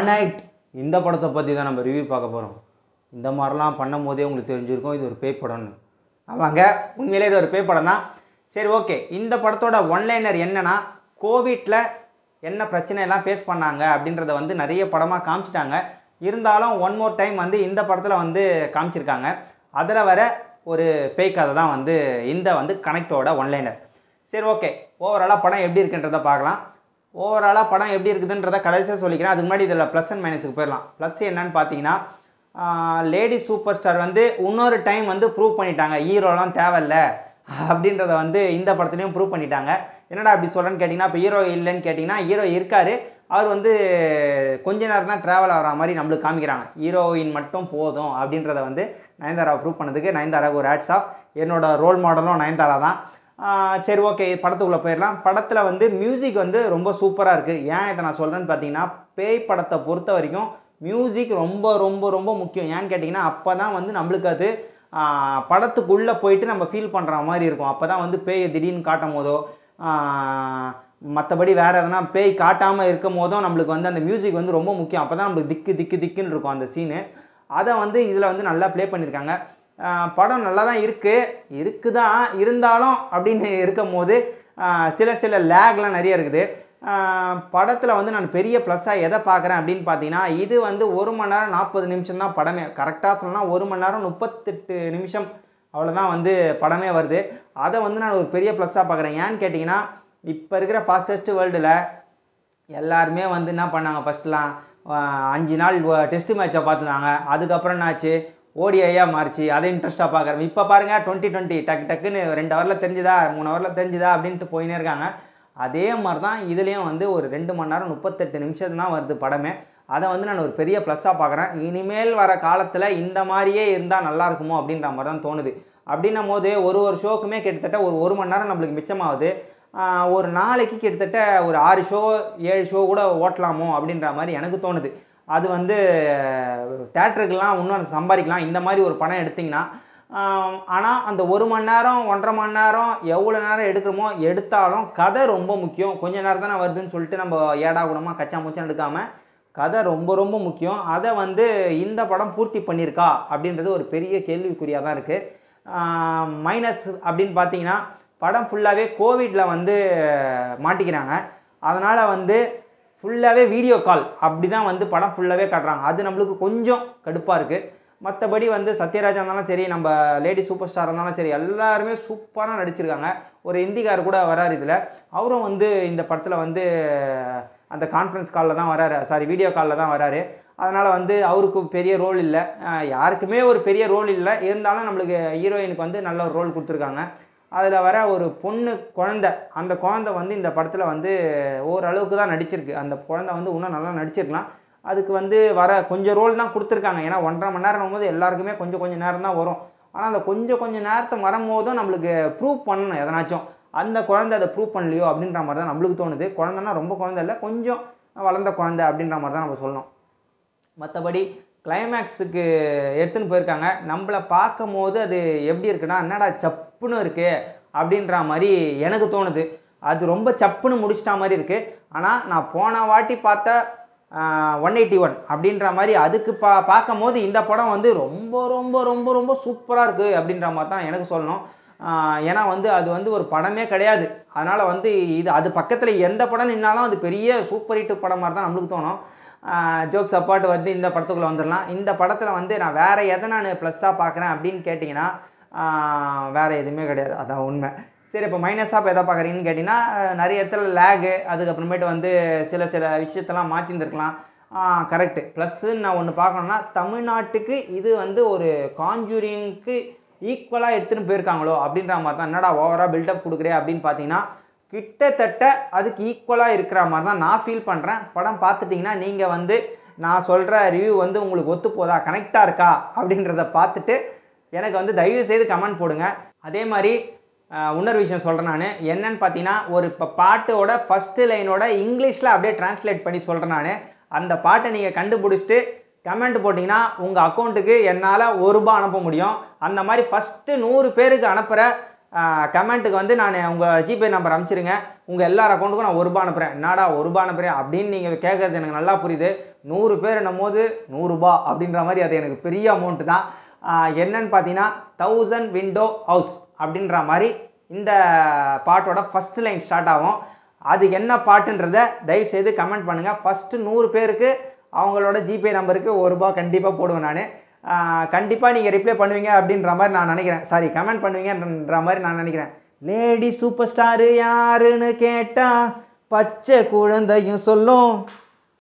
night இந்த படத்தை பற்றி தான் நம்ம ரிவ்யூ பார்க்க போகிறோம் இந்த மாதிரிலாம் பண்ணும் போதே உங்களுக்கு தெரிஞ்சிருக்கும் இது ஒரு பேய் படம்னு ஆமாங்க உண்மையிலே இது ஒரு பேய் படம் தான் சரி ஓகே இந்த படத்தோட ஒன்லைனர் என்னன்னா கோவிட்டில் என்ன பிரச்சனை எல்லாம் ஃபேஸ் பண்ணாங்க அப்படின்றத வந்து நிறைய படமாக காமிச்சிட்டாங்க இருந்தாலும் ஒன் மோர் டைம் வந்து இந்த படத்தில் வந்து காமிச்சிருக்காங்க அதில் வர ஒரு பேய் கதை தான் வந்து இந்த வந்து கனெக்டோட ஒன்லைனர் சரி ஓகே ஓவராலாக படம் எப்படி இருக்குன்றதை பார்க்கலாம் ஓவராலாக படம் எப்படி இருக்குதுன்றத கடைசியாக சொல்லிக்கிறேன் அதுக்கு முன்னாடி இதில் ப்ளஸ் அண்ட் மைனஸுக்கு போயிடலாம் ப்ளஸ் என்னன்னு பார்த்தீங்கன்னா லேடி சூப்பர் ஸ்டார் வந்து இன்னொரு டைம் வந்து ப்ரூவ் பண்ணிட்டாங்க ஹீரோலாம் தேவையில்ல அப்படின்றத வந்து இந்த படத்துலையும் ப்ரூவ் பண்ணிட்டாங்க என்னடா அப்படி சொல்கிறேன்னு கேட்டிங்கன்னா இப்போ ஹீரோ இல்லைன்னு கேட்டிங்கன்னா ஹீரோ இருக்கார் அவர் வந்து கொஞ்ச நேரம் தான் ட்ராவல் ஆகிற மாதிரி நம்மளுக்கு காமிக்கிறாங்க ஹீரோயின் மட்டும் போதும் அப்படின்றத வந்து நயன்தாரா ப்ரூவ் பண்ணதுக்கு நயன்தாராவுக்கு ஒரு ஆட்ஸ் ஆஃப் என்னோட ரோல் மாடலும் நயன்தாரா தான் ஆஹ் சரி ஓகே படத்துக்குள்ளே போயிடலாம் படத்தில் வந்து மியூசிக் வந்து ரொம்ப சூப்பராக இருக்குது ஏன் இதை நான் சொல்கிறேன்னு பார்த்தீங்கன்னா பேய் படத்தை பொறுத்த வரைக்கும் மியூசிக் ரொம்ப ரொம்ப ரொம்ப முக்கியம் ஏன்னு கேட்டிங்கன்னா அப்போ தான் வந்து நம்மளுக்கு அது ஆஹ் படத்துக்குள்ளே போயிட்டு நம்ம ஃபீல் பண்ணுற மாதிரி இருக்கும் அப்போ தான் வந்து பேயை திடீர்னு காட்டும் போதோ மற்றபடி வேறு எதனா பேய் காட்டாமல் இருக்கும் போதும் நம்மளுக்கு வந்து அந்த மியூசிக் வந்து ரொம்ப முக்கியம் அப்போ தான் நம்மளுக்கு திக்கு திக்கு திக்குன்னு இருக்கும் அந்த சீனு அதை வந்து இதில் வந்து நல்லா ப்ளே பண்ணியிருக்காங்க ஆஹ் படம் நல்லா தான் இருக்குது இருக்குதான் இருந்தாலும் அப்படின்னு இருக்கும் போது ஆஹ் சில சில லேக்லாம் நிறைய இருக்குது படத்தில் வந்து நான் பெரிய ப்ளஸ்ஸாக எதை பார்க்குறேன் அப்படின்னு பார்த்தீங்கன்னா இது வந்து ஒரு மணி நேரம் நாற்பது நிமிஷம் தான் படமே கரெக்டாக சொன்னால் ஒரு மணி நேரம் முப்பத்தெட்டு நிமிஷம் அவ்வளோதான் வந்து படமே வருது அதை வந்து நான் ஒரு பெரிய ப்ளஸ்ஸாக பார்க்குறேன் ஏன்னு கேட்டிங்கன்னா இப்போ இருக்கிற ஃபாஸ்டஸ்ட் வேர்ல்டில் எல்லாருமே வந்து என்ன பண்ணாங்க ஃபஸ்ட்லாம் அஞ்சு நாள் டெஸ்ட் மேட்சை பார்த்துனாங்க அதுக்கப்புறம் என்னாச்சு ஓடிஐயாக மாறிச்சு அதை இன்ட்ரெஸ்ட்டாக பார்க்குறேன் இப்போ பாருங்கள் டுவெண்ட்டி டுவெண்ட்டி டக்கு டக்குன்னு ரெண்டு ஹவரில் தெரிஞ்சுதா மூணு ஹவரில் தெரிஞ்சுதா அப்படின்ட்டு போயினே இருக்காங்க அதே மாதிரி தான் இதுலேயும் வந்து ஒரு ரெண்டு மணி நேரம் முப்பத்தெட்டு நிமிஷம் தான் வருது படமே அதை வந்து நான் ஒரு பெரிய ப்ளஸ்ஸாக பார்க்குறேன் இனிமேல் வர காலத்தில் இந்த மாதிரியே இருந்தால் நல்லா இருக்குமோ அப்படின்ற மாதிரி தான் தோணுது அப்படின்னும் போது ஒரு ஒரு ஷோக்குமே கிட்டத்தட்ட ஒரு ஒரு மணி நேரம் நம்மளுக்கு மிச்சமாகுது ஆஹ் ஒரு நாளைக்கு கிட்டத்தட்ட ஒரு ஆறு ஷோ ஏழு ஷோ கூட ஓட்டலாமோ அப்படின்ற மாதிரி எனக்கு தோணுது அது வந்து தேட்டருக்கெல்லாம் இன்னும் சம்பாதிக்கலாம் இந்த மாதிரி ஒரு படம் எடுத்திங்கன்னா ஆனால் அந்த ஒரு மணி நேரம் ஒன்றரை மணி நேரம் எவ்வளோ நேரம் எடுக்கிறோமோ எடுத்தாலும் கதை ரொம்ப முக்கியம் கொஞ்ச நேரம் தானே வருதுன்னு சொல்லிட்டு நம்ம ஏடா கூடமாக கச்சா முச்சம் எடுக்காமல் கதை ரொம்ப ரொம்ப முக்கியம் அதை வந்து இந்த படம் பூர்த்தி பண்ணியிருக்கா அப்படின்றது ஒரு பெரிய கேள்விக்குறியாக தான் இருக்குது மைனஸ் அப்படின்னு பார்த்தீங்கன்னா படம் ஃபுல்லாகவே கோவிடில் வந்து மாட்டிக்கிறாங்க அதனால் வந்து ஃபுல்லாகவே வீடியோ கால் அப்படி தான் வந்து படம் ஃபுல்லாகவே காட்டுறாங்க அது நம்மளுக்கு கொஞ்சம் கடுப்பாக இருக்குது மற்றபடி வந்து சத்யராஜா இருந்தாலும் சரி நம்ம லேடி சூப்பர் ஸ்டார் இருந்தாலும் சரி எல்லாருமே சூப்பராக நடிச்சிருக்காங்க ஒரு இந்திக்கார் கூட வராரு இதில் அவரும் வந்து இந்த படத்தில் வந்து அந்த கான்ஃபரன்ஸ் காலில் தான் வராரு சாரி வீடியோ காலில் தான் வராரு அதனால் வந்து அவருக்கு பெரிய ரோல் இல்லை அஹ் யாருக்குமே ஒரு பெரிய ரோல் இல்லை இருந்தாலும் நம்மளுக்கு ஹீரோயினுக்கு வந்து நல்ல ஒரு ரோல் கொடுத்துருக்காங்க அதில் வர ஒரு பொண்ணு குழந்த அந்த குழந்த வந்து இந்த படத்தில் வந்து ஓரளவுக்கு தான் நடிச்சிருக்கு அந்த குழந்த வந்து இன்னும் நல்லா நடிச்சிருக்கலாம் அதுக்கு வந்து வர கொஞ்சம் ரோல் தான் கொடுத்துருக்காங்க ஏன்னா ஒன்றரை மணி நேரம் போது எல்லாருக்குமே கொஞ்சம் கொஞ்சம் நேரம் தான் வரும் ஆனால் அந்த கொஞ்சம் கொஞ்சம் நேரத்தை வரும்போதும் நம்மளுக்கு ப்ரூவ் பண்ணணும் எதனாச்சும் அந்த குழந்தை அதை ப்ரூவ் பண்ணலையோ அப்படின்ற மாதிரி தான் நம்மளுக்கு தோணுது குழந்தைன்னா ரொம்ப குழந்தை இல்லை கொஞ்சம் வளர்ந்த குழந்தை அப்படின்ற மாதிரி தான் நம்ம சொல்லணும் மற்றபடி கிளைமேக்ஸுக்கு எடுத்துன்னு போயிருக்காங்க நம்மளை பார்க்கும் போது அது எப்படி இருக்குன்னா என்னடா சப்புன்னு இருக்கு அப்படின்ற மாதிரி எனக்கு தோணுது அது ரொம்ப சப்புன்னு முடிச்சிட்ட மாதிரி இருக்குது ஆனால் நான் போன வாட்டி பார்த்த ஒன் எயிட்டி ஒன் அப்படின்ற மாதிரி அதுக்கு பா பார்க்கும் போது இந்த படம் வந்து ரொம்ப ரொம்ப ரொம்ப ரொம்ப சூப்பராக இருக்குது அப்படின்ற மாதிரி தான் எனக்கு சொல்லணும் ஆஹ் ஏன்னா வந்து அது வந்து ஒரு படமே கிடையாது அதனால் வந்து இது அது பக்கத்தில் எந்த படம் நின்னாலும் அது பெரிய சூப்பர் ஹிட் படம் மாதிரி தான் நம்மளுக்கு தோணும் ஜோக்ஸ் அப்பாட் வந்து இந்த படத்துக்குள்ளே வந்துடலாம் இந்த படத்தில் வந்து நான் வேறு எதை நான் ப்ளஸ்ஸாக பார்க்குறேன் அப்படின்னு கேட்டிங்கன்னா ஆஹ் வேறு எதுவுமே கிடையாது அதான் உண்மை சரி இப்போ மைனஸாக இப்போ எதை பார்க்குறீங்கன்னு கேட்டிங்கன்னா அஹ் நிறைய இடத்துல லேகு அதுக்கப்புறமேட்டு வந்து சில சில விஷயத்தெல்லாம் மாற்றிருந்துருக்கலாம் கரெக்டு ப்ளஸ்ஸுன்னு நான் ஒன்று பார்க்கணுன்னா தமிழ்நாட்டுக்கு இது வந்து ஒரு காஞ்சூரிங்க்கு ஈக்குவலாக எடுத்துகிட்டு போயிருக்காங்களோ அப்படின்ற மாதிரி தான் என்னடா ஓவராக பில்டப் கொடுக்குறே அப்படின்னு பார்த்தீங்கன்னா கிட்டத்தட்ட அதுக்கு ஈக்குவலாக இருக்கிற மாதிரி தான் நான் ஃபீல் பண்ணுறேன் படம் பார்த்துட்டிங்கன்னா நீங்கள் வந்து நான் சொல்கிற ரிவ்யூ வந்து உங்களுக்கு ஒத்து போதா கனெக்டாக இருக்கா அப்படின்றத பார்த்துட்டு எனக்கு வந்து தயவு செய்து கமெண்ட் போடுங்க அதே மாதிரி அஹ், இன்னொரு விஷயம் சொல்கிறேன் நான் என்னன்னு பார்த்தீங்கன்னா ஒரு இப்போ பாட்டோட ஃபஸ்ட்டு லைனோட இங்கிலீஷில் அப்படியே டிரான்ஸ்லேட் பண்ணி சொல்கிறேன் நான் அந்த பாட்டை நீங்கள் கண்டுபிடிச்சிட்டு கமெண்ட் போட்டிங்கன்னா உங்கள் அக்கௌண்ட்டுக்கு என்னால் ஒரு ரூபா அனுப்ப முடியும் அந்த மாதிரி ஃபஸ்ட்டு நூறு பேருக்கு அனுப்புகிற கமெண்ட்டுக்கு வந்து நான் உங்கள் ஜிபே நம்பர் அனுப்பிச்சிருங்க உங்கள் எல்லார் அக்கௌண்ட்டுக்கும் நான் ஒரு ரூபா அனுப்புகிறேன் என்னடா ஒரு ரூபா அனுப்புகிறேன் அப்படின்னு நீங்கள் கேட்குறது எனக்கு நல்லா புரியுது நூறு பேர் என்னும் போது நூறுரூபா அப்படின்ற மாதிரி அது எனக்கு பெரிய அமௌண்ட்டு தான் ஆஹ் என்னன்னு பார்த்தீங்கன்னா தௌசண்ட் விண்டோ ஹவுஸ் அப்படின்ற மாதிரி இந்த பாட்டோட ஃபஸ்ட் லைன் ஸ்டார்ட் ஆகும் அது என்ன பாட்டுன்றத தயவு செய்து கமெண்ட் பண்ணுங்கள் ஃபஸ்ட்டு நூறு பேருக்கு அவங்களோட ஜிபே நம்பருக்கு ஒரு ரூபா கண்டிப்பாக போடுவேன் நான் கண்டிப்பாக நீங்கள் ரிப்ளை பண்ணுவீங்க அப்படின்ற மாதிரி நான் நினைக்கிறேன் சாரி கமெண்ட் பண்ணுவீங்கன்ற மாதிரி நான் நினைக்கிறேன் லேடி சூப்பர் ஸ்டாரு யாருன்னு கேட்டா பச்சை குழந்தையும் சொல்லும்